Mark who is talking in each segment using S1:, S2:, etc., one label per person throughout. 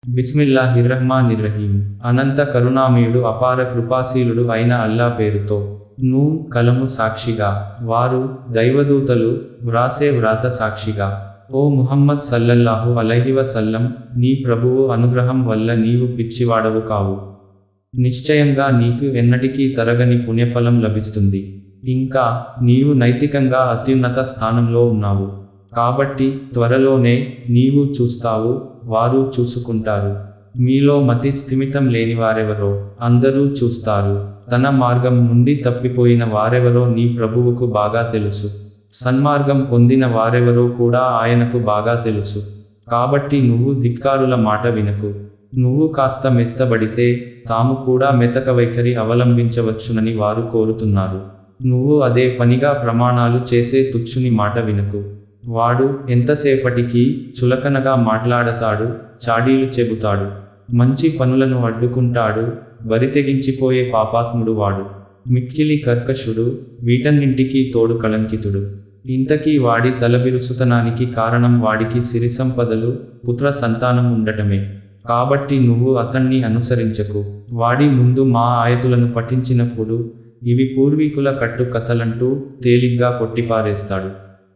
S1: బిస్మిల్లాహిర్రహ్మానిర్రహీం అనంత కరుణామయుడు అపార కృపాశీలుడు అయిన అల్లా పేరుతో నూ కలము సాక్షిగా వారు దైవదూతలు వ్రాసే వ్రాత సాక్షిగా ఓ ముహమ్మద్ సల్లల్లాహు అలైహి వసల్లం నీ ప్రభువు అనుగ్రహం వల్ల నీవు పిచ్చివాడవు కావు నిశ్చయంగా నీకు ఎన్నటికీ తరగని పుణ్యఫలం లభిస్తుంది ఇంకా నీవు నైతికంగా అత్యున్నత స్థానంలో ఉన్నావు కాబట్టి త్వరలోనే నీవు చూస్తావు వారు చూసుకుంటారు మీలో మతి స్థిమితం లేని వారెవరో అందరూ చూస్తారు తన మార్గం నుండి తప్పిపోయిన వారెవరో నీ ప్రభువుకు బాగా తెలుసు సన్మార్గం పొందిన వారెవరో కూడా ఆయనకు బాగా తెలుసు కాబట్టి నువ్వు ధిక్కారుల మాట వినకు నువ్వు కాస్త మెత్తబడితే తాము కూడా మెతక వైఖరి అవలంబించవచ్చునని వారు కోరుతున్నారు నువ్వు అదే పనిగా ప్రమాణాలు చేసే తుచ్చుని మాట వినకు వాడు ఎంతసేపటికి చులకనగా మాట్లాడతాడు చాడీలు చెబుతాడు మంచి పనులను అడ్డుకుంటాడు బరితెగించిపోయే పాపాత్ముడు వాడు మిక్కిలి కర్కశుడు వీటన్నింటికీ తోడు కళంకితుడు ఇంతకీ వాడి తలబిరుసుతనానికి కారణం వాడికి సిరి సంపదలు పుత్ర సంతానం ఉండటమే కాబట్టి నువ్వు అతన్ని అనుసరించకు వాడి ముందు మా ఆయతులను పఠించినప్పుడు ఇవి పూర్వీకుల కట్టు కథలంటూ తేలిగ్గా కొట్టిపారేస్తాడు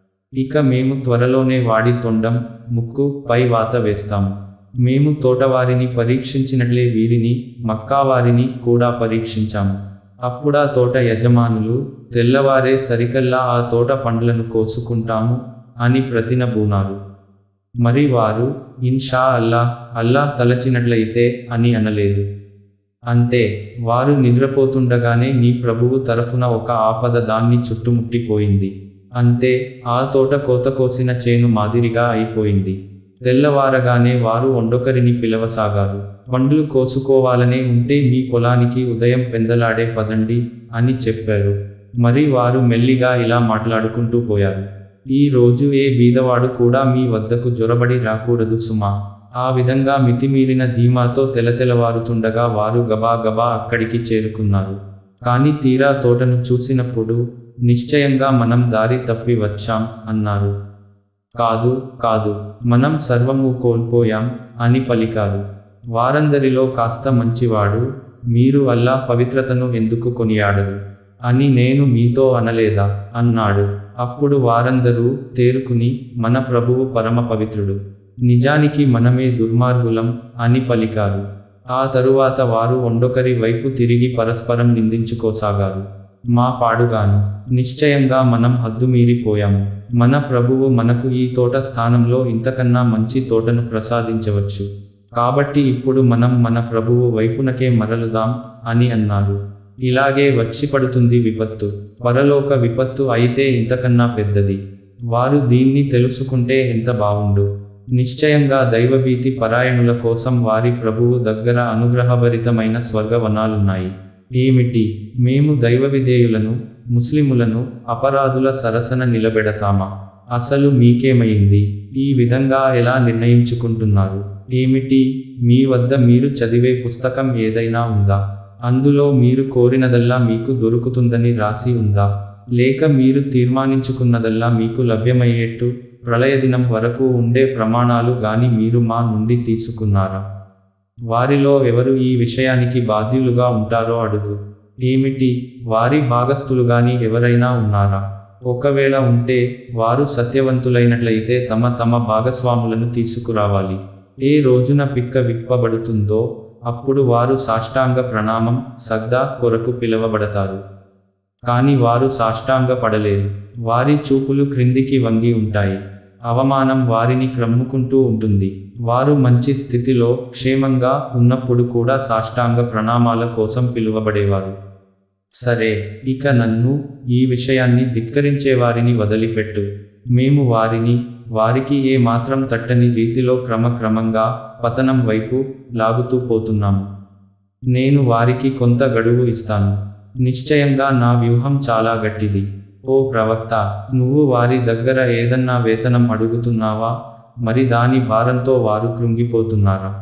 S1: ఇక మేము త్వరలోనే వాడి తొండం ముక్కు పై వాత వేస్తాము మేము తోటవారిని పరీక్షించినట్లే వీరిని మక్కావారిని కూడా పరీక్షించాము అప్పుడా తోట యజమానులు తెల్లవారే సరికల్లా ఆ తోట పండ్లను కోసుకుంటాము అని ప్రతినబూనారు మరి వారు ఇన్షా అల్లాహ్ అల్లాహ్ తలచినట్లయితే అని అనలేదు అంతే వారు నిద్రపోతుండగానే నీ ప్రభువు తరఫున ఒక ఆపద దాన్ని చుట్టుముట్టిపోయింది అంతే ఆ తోట కోత కోసిన చేను మాదిరిగా అయిపోయింది తెల్లవారగానే వారు ఒండొకరిని పిలవసాగారు పండ్లు కోసుకోవాలనే ఉంటే మీ పొలానికి ఉదయం పెందలాడే పదండి అని చెప్పారు మరి వారు మెల్లిగా ఇలా మాట్లాడుకుంటూ పోయారు ఈ రోజు ఏ బీదవాడు కూడా మీ వద్దకు జొరబడి రాకూడదు సుమా ఆ విధంగా మితిమీరిన ధీమాతో తెలతెలవారుతుండగా వారు గబా గబా అక్కడికి చేరుకున్నారు కాని తీరా తోటను చూసినప్పుడు నిశ్చయంగా మనం దారి తప్పి వచ్చాం అన్నారు కాదు కాదు మనం సర్వము కోల్పోయాం అని పలికారు వారందరిలో కాస్త మంచివాడు మీరు అల్లా పవిత్రతను ఎందుకు కొనియాడరు అని నేను మీతో అనలేదా అన్నాడు అప్పుడు వారందరూ తేరుకుని మన ప్రభువు పరమ పవిత్రుడు నిజానికి మనమే దుర్మార్గులం అని పలికారు ఆ తరువాత వారు ఒండొకరి వైపు తిరిగి పరస్పరం నిందించుకోసాగారు మా పాడుగాను నిశ్చయంగా మనం హద్దుమీరిపోయాము మన ప్రభువు మనకు ఈ తోట స్థానంలో ఇంతకన్నా మంచి తోటను ప్రసాదించవచ్చు కాబట్టి ఇప్పుడు మనం మన ప్రభువు వైపునకే మరలుదాం అని అన్నారు ఇలాగే వచ్చి పడుతుంది విపత్తు పరలోక విపత్తు అయితే ఇంతకన్నా పెద్దది వారు దీన్ని తెలుసుకుంటే ఎంత బావుండు నిశ్చయంగా దైవభీతి పరాయణుల కోసం వారి ప్రభువు దగ్గర అనుగ్రహభరితమైన స్వర్గవనాలున్నాయి ఏమిటి మేము దైవవిధేయులను ముస్లిములను అపరాధుల సరసన నిలబెడతామా అసలు మీకేమైంది ఈ విధంగా ఎలా నిర్ణయించుకుంటున్నారు ఏమిటి మీ వద్ద మీరు చదివే పుస్తకం ఏదైనా ఉందా అందులో మీరు కోరినదల్లా మీకు దొరుకుతుందని రాసి ఉందా లేక మీరు తీర్మానించుకున్నదల్లా మీకు లభ్యమయ్యేట్టు ప్రళయదినం వరకు ఉండే ప్రమాణాలు గాని మీరు మా నుండి తీసుకున్నారా వారిలో ఎవరు ఈ విషయానికి బాధ్యులుగా ఉంటారో అడుగు ఏమిటి వారి భాగస్థులుగాని ఎవరైనా ఉన్నారా ఒకవేళ ఉంటే వారు సత్యవంతులైనట్లయితే తమ తమ భాగస్వాములను తీసుకురావాలి ఏ రోజున పిక్క విప్పబడుతుందో అప్పుడు వారు సాష్టాంగ ప్రణామం సగ్దా కొరకు పిలవబడతారు కాని వారు సాష్టాంగ పడలేరు వారి చూపులు క్రిందికి వంగి ఉంటాయి అవమానం వారిని క్రమ్ముకుంటూ ఉంటుంది వారు మంచి స్థితిలో క్షేమంగా ఉన్నప్పుడు కూడా సాష్టాంగ ప్రణామాల కోసం పిలువబడేవారు సరే ఇక నన్ను ఈ విషయాన్ని ధిక్కరించే వారిని వదిలిపెట్టు మేము వారిని వారికి ఏ మాత్రం తట్టని రీతిలో క్రమక్రమంగా పతనం వైపు లాగుతూ పోతున్నాము నేను వారికి కొంత గడువు ఇస్తాను నిశ్చయంగా నా వ్యూహం చాలా గట్టిది ఓ ప్రవక్త నువ్వు వారి దగ్గర ఏదన్నా వేతనం అడుగుతున్నావా మరి దాని భారంతో వారు కృంగిపోతున్నారా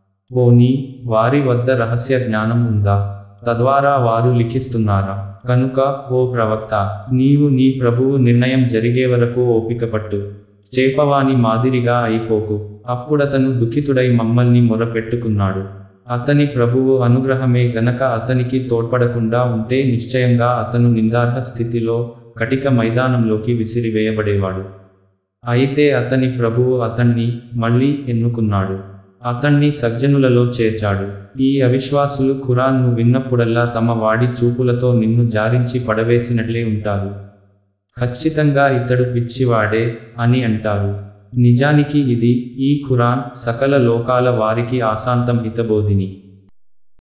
S1: పోనీ వారి వద్ద రహస్య జ్ఞానం ఉందా తద్వారా వారు లిఖిస్తున్నారా కనుక ఓ ప్రవక్త నీవు నీ ప్రభువు నిర్ణయం జరిగే వరకు ఓపిక పట్టు చేపవాని మాదిరిగా అయిపోకు అప్పుడతను దుఃఖితుడై మమ్మల్ని మొరపెట్టుకున్నాడు అతని ప్రభువు అనుగ్రహమే గనక అతనికి తోడ్పడకుండా ఉంటే నిశ్చయంగా అతను నిందార్హ స్థితిలో కటిక మైదానంలోకి విసిరివేయబడేవాడు అయితే అతని ప్రభువు అతన్ని మళ్ళీ ఎన్నుకున్నాడు అతన్ని సజ్జనులలో చేర్చాడు ఈ అవిశ్వాసులు ఖురాన్ను విన్నప్పుడల్లా తమ వాడి చూపులతో నిన్ను జారించి పడవేసినట్లే ఉంటారు ఖచ్చితంగా ఇతడు పిచ్చివాడే అని అంటారు నిజానికి ఇది ఈ ఖురాన్ సకల లోకాల వారికి ఆశాంతం హితబోధిని